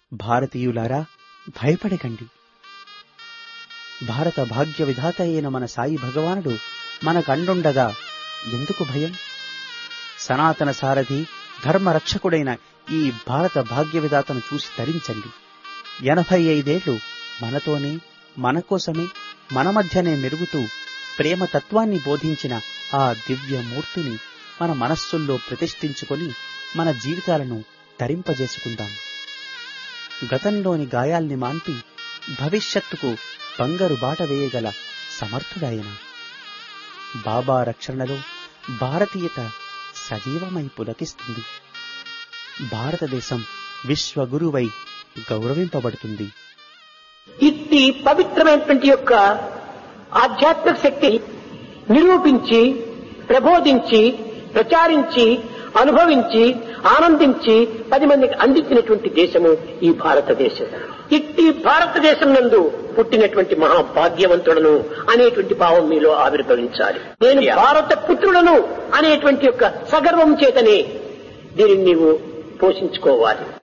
భారతీయులారా భయపడకండి భారత భాగ్య విధాత అయిన మన సాయి భగవానుడు మనకండుండగా ఎందుకు భయం సనాతన సారథి ధర్మ రక్షకుడైన ఈ భారత భాగ్య విధాతను చూసి తరించండి ఎనభై ఐదేళ్లు మనతోనే మన కోసమే మన మధ్యనే మెరుగుతూ ప్రేమ తత్వాన్ని బోధించిన ఆ దివ్య మూర్తిని మన మనస్సుల్లో ప్రతిష్ఠించుకొని మన జీవితాలను తరింపజేసుకుందాం గతంలోని గాయాల్ని మాన్పి భవిష్యత్తుకు బంగారు బాట వేయగల సమర్థుడాయన బాబా రక్షణలో భారతీయత సజీవమై పులకిస్తుంది భారతదేశం విశ్వగురువై గౌరవింపబడుతుంది ఇట్టి పవిత్రమైనటువంటి యొక్క ఆధ్యాత్మిక శక్తి నిరూపించి ప్రబోధించి ప్రచారించి అనుభవించి ఆనందించి పది మందికి అందించినటువంటి దేశము ఈ భారతదేశం ఇట్టి భారతదేశం నందు పుట్టినటువంటి మహాభాగ్యవంతుడను అనేటువంటి భావం మీలో ఆవిర్భవించాలి నేను భారత పుత్రుడను అనేటువంటి యొక్క సగర్వం చేతనే దీనిని నీవు పోషించుకోవాలి